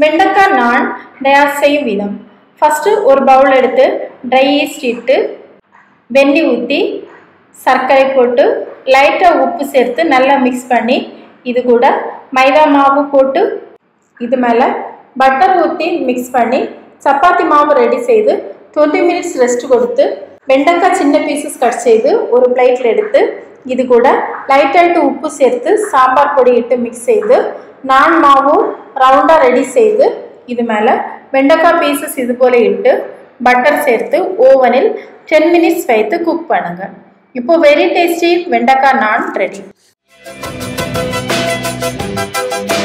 வெண்டைக்காய் நான் தயார் செய்யும் விதம் ஃபஸ்ட்டு ஒரு பவுல் எடுத்து ட்ரை ஈஸ்ட் இட்டு வெந்நி ஊற்றி சர்க்கரை போட்டு லைட்டாக உப்பு சேர்த்து நல்லா மிக்ஸ் பண்ணி இது கூட மைதா மாவு போட்டு இது மேலே பட்டர் ஊற்றி மிக்ஸ் பண்ணி சப்பாத்தி மாவு ரெடி செய்து டுவெண்ட்டி மினிட்ஸ் ரெஸ்ட் கொடுத்து வெண்டைக்காய் சின்ன பீசஸ் கட் செய்து ஒரு பிளேட்டில் எடுத்து இது கூட லைட்டாയിട്ട് உப்பு சேர்த்து சாம்பார் பொடி இட்டு மிக்ஸ் செய்து நான் மாவு ரவுண்டாக ரெடி செய்து இது மேலே வெண்டைக்காய் பீசஸ் இது போல் இட்டு பட்டர் சேர்த்து ஓவனில் டென் மினிட்ஸ் வைத்து குக் பண்ணுங்க இப்போ வெரி டேஸ்டி வெண்டைக்காய் நான் ரெடி